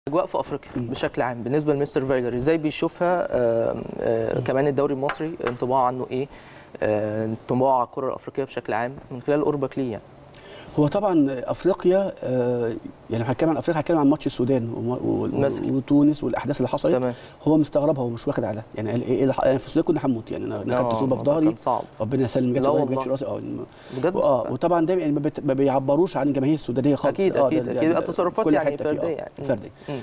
اجواء في افريقيا بشكل عام بالنسبه لمستر فايلر ازاي بيشوفها آه، آه، كمان الدوري المصري انطباع عنه ايه آه، انطباع على الكره الافريقيه بشكل عام من خلال قربك ليه يعني هو طبعا افريقيا آه، يعني هتكلم عن افريقيا هتكلم عن ماتش السودان وم- و- مثلا. وتونس والاحداث اللي حصلت تمام هو مستغربها هو مش واخد على ده. يعني قال ايه اللي ح- يعني في السودان كنا هموت يعني انا أنا خدت آه، طوبه في الموضوع ظهري كان صعب ربنا يسلم ما جاتش لا ظهري، ما جاتش والله. راسي اه بجد اه وطبعا ده يعني ما, بت... ما بيعبروش عن الجماهير السودانيه خالص اكيد آه، اكيد ده- اكيد ده- بيبقى في تصرفات كل يعني حتة فيه، فرديه آه، يعني فرديه مم.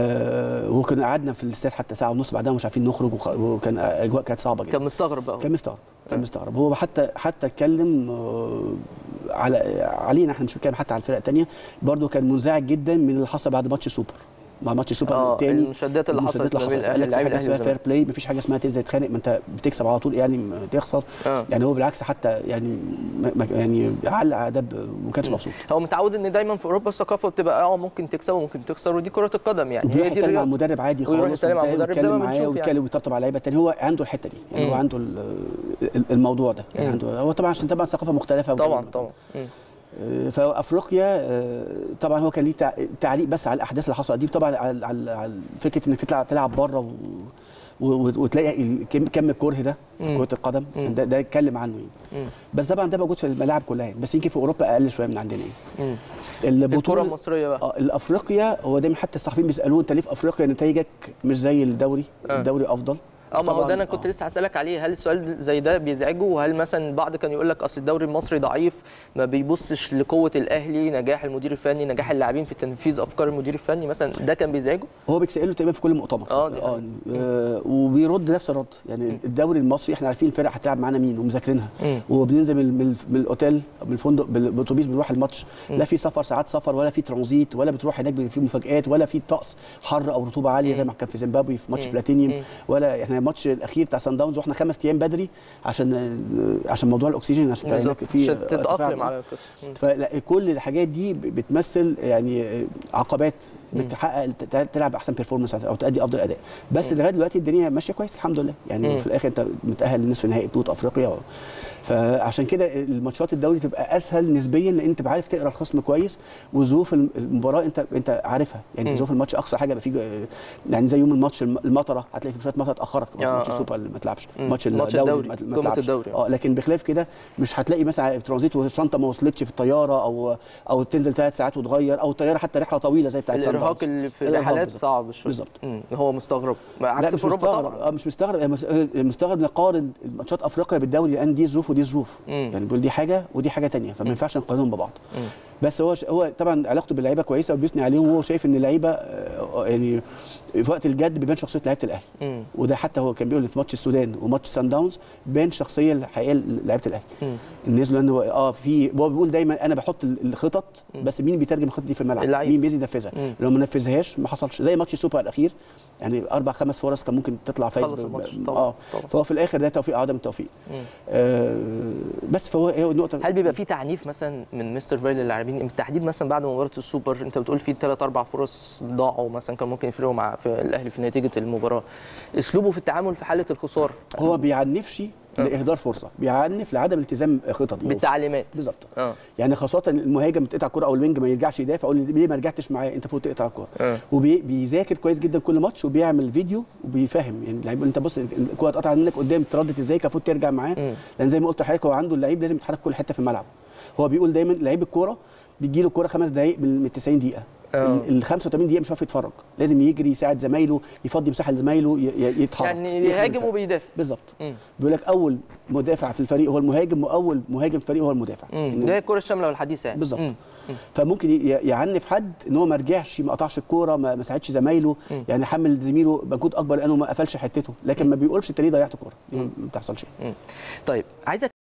آه وكنا قعدنا في الاستاد حتى ساعه ونص بعدها مش عارفين نخرج وخ... وكان اجواء كانت صعبه جدا كان مستغرب بقى هو. كان مستغرب كان مستغرب هو حتى حتى اتكلم آه، على علينا احنا مش بنتكلم حتى على الفرق الثانيه برضه كان منزعج جدا من اللي حصل بعد ماتش سوبر مع ماتش سوبر اه الثاني المشادات اللي حصلت ما بين قال لك في اللاعب حاجه اسمها الاهلي فير بلاي مفيش حاجه اسمها تنزل تتخانق ما انت بتكسب على طول يعني ما تخسر اه يعني هو بالعكس حتى يعني ما ما- يعني علق على ده وما كانش مبسوط هو متعود ان دايما في اوروبا الثقافه بتبقى اه ممكن تكسب وممكن تخسر ودي كره القدم يعني وبيروح هي دي يسلم على الرياضه المدرب عادي خالص ويروح يسلم على وبتاع، المدرب زي ما ويتكلم معاه بنشوف ويتكلم يعني. ويطبطب على اللعيبه التاني هو عنده الحته دي يعني هو مم. عنده ال- ال- الموضوع ده يعني مم. عنده هو طبعا عشان طبعا ثقافه مختلفه طبعا وكده. طبعا مم. آه، فافريقيا آه، طبعا هو كان ليه تع- تعليق بس على الاحداث اللي حصلت دي طبعا على على على فكره انك تطلع تلعب بره و... و... وتلاقي ال- كم كم الكره ده في مم. كره القدم مم. ده ده اتكلم عنه يعني مم. بس طبعا ده موجود في الملاعب كلها يعني. بس يمكن في اوروبا اقل شويه من عندنا يعني مم. الكره البطوله المصريه بقى اه الافريقيا هو دايما حتى الصحفيين بيسالوه انت ليه في افريقيا نتائجك مش زي الدوري آه. الدوري افضل اه ما هو طبعاً، ده انا كنت آه. لسه هسالك عليه هل السؤال زي ده بيزعجه وهل مثلا البعض كان يقول لك اصل الدوري المصري ضعيف ما بيبصش لقوه الاهلي نجاح المدير الفني نجاح اللاعبين في تنفيذ افكار المدير الفني مثلا ده كان بيزعجه هو بيتساله تقريبا في كل مؤتمر آه، دي حقيقة. آه وبيرد نفس الرد يعني الدوري المصري احنا عارفين الفرق هتلعب معانا مين ومذاكرينها مم. وبننزل من, من, من الاوتيل أو من الفندق بال- بالاتوبيس بنروح الماتش لا في سفر ساعات سفر ولا في ترانزيت ولا بتروح هناك بيبقى في مفاجآت ولا في طقس حر او رطوبه عاليه زي ما كان في زيمبابوي في ماتش مم. بلاتينيوم مم. ولا احنا الماتش الاخير بتاع سان داونز واحنا خمس ايام بدري عشان آه، عشان موضوع الاكسجين عشان بالظبط هناك في عشان ارتفاع- تتاقلم على القصه مم. فكل الحاجات دي ب- بتمثل يعني عقبات مم. انك تحقق ت- تلعب احسن بيرفورمانس او تادي افضل اداء بس لغايه دلوقتي الدنيا ماشيه كويس الحمد لله يعني مم. في الاخر انت متاهل لنصف نهائي بطوله افريقيا و... فعشان كده الماتشات الدوري تبقى اسهل نسبيا لان انت عارف تقرا الخصم كويس وظروف المباراه انت انت عارفها يعني مم. ظروف الماتش اقصى حاجه يبقى فيه يعني زي يوم الماتش الم- المطره هتلاقي في شويه مطره اتاخرك آه، ماتش آه. السوبر اللي ما تلعبش مم. ماتش ماتش الدوري الدوري، ما- ما قمة تلعبش. الدوري. اه لكن بخلاف كده مش هتلاقي مثلا ترانزيت والشنطه ما وصلتش في الطياره او او تنزل ثلاث ساعات وتغير او الطياره حتى رحله طويله زي بتاعت سان الارهاق داونز. اللي في الإرهاق الرحلات بالظبط. صعب شويه بالظبط. مم. هو مستغرب لا عكس مش في اوروبا مستغرب طبعا اه مش مستغرب آه، مس- آه، مستغرب نقارن ماتشات افريقيا بالدوري لان دي ظروف ودي ظروف مم. يعني دول دي حاجه ودي حاجه تانية فما ينفعش نقارنهم ببعض مم. بس هو ش- هو طبعا علاقته باللعيبه كويسه وبيثني عليهم وهو شايف ان اللعيبه آه، يعني في وقت الجد بيبان شخصيه لعيبه الاهلي مم. وده حتى هو كان بيقول في ماتش السودان وماتش سان داونز بان الشخصيه الحقيقيه لعيبه الاهلي مم. الناس لان هو اه في هو بيقول دايما انا بحط ال- الخطط بس مين بيترجم الخطط دي في الملعب اللعيب. مين بينزل ينفذها مم. لو ما نفذهاش ما حصلش زي ماتش السوبر الاخير يعني اربع خمس فرص كان ممكن تطلع فايز خلص ب- الماتش ب- طبعاً، اه طبعاً. فهو في الاخر ده توفيق عدم التوفيق مم. آه بس فهو هي النقطه هل بيبقى في تعنيف مثلا من مستر فايل للاعبين بالتحديد مثلا بعد مباراه السوبر انت بتقول في ثلاث اربع فرص ضاعوا مثلا كان ممكن يفرقوا مع في الاهلي في نتيجه المباراه اسلوبه في التعامل في حاله الخساره هو بيعنفش لاهدار فرصه بيعنف لعدم التزام خطط بالتعليمات بالظبط اه يعني خاصه المهاجم تقطع الكره او الوينج ما يرجعش يدافع يقول لي ليه ما رجعتش معايا انت فوت تقطع الكره آه. وبيذاكر كويس جدا كل ماتش وبيعمل فيديو وبيفهم يعني اللعيب انت بص الكره اتقطع منك قدام تردد ازاي كان المفروض ترجع معاه مم. لان زي ما قلت لحضرتك هو عنده اللعيب لازم يتحرك في كل حته في الملعب هو بيقول دايما لعيب الكوره بيجي له الكوره خمس دقائق من من 90 دقيقه آه. ال 85 دقيقه مش عارف يتفرج لازم يجري يساعد زمايله يفضي مساحه لزمايله ي- ي- يتحرك يعني يخدم يهاجم الفريق. وبيدافع بالظبط مم. بيقول لك اول مدافع في الفريق هو المهاجم واول مهاجم في الفريق هو المدافع مم. ده الكره الشامله والحديثه يعني بالظبط. مم. فممكن ي- يعنف حد ان هو ما رجعش ما قطعش الكوره ما ما ساعدش زمايله مم. يعني حمل زميله مجهود اكبر لانه ما قفلش حتته لكن ما بيقولش انت ليه ضيعت كوره دي ما بتحصلش مم. طيب عايزك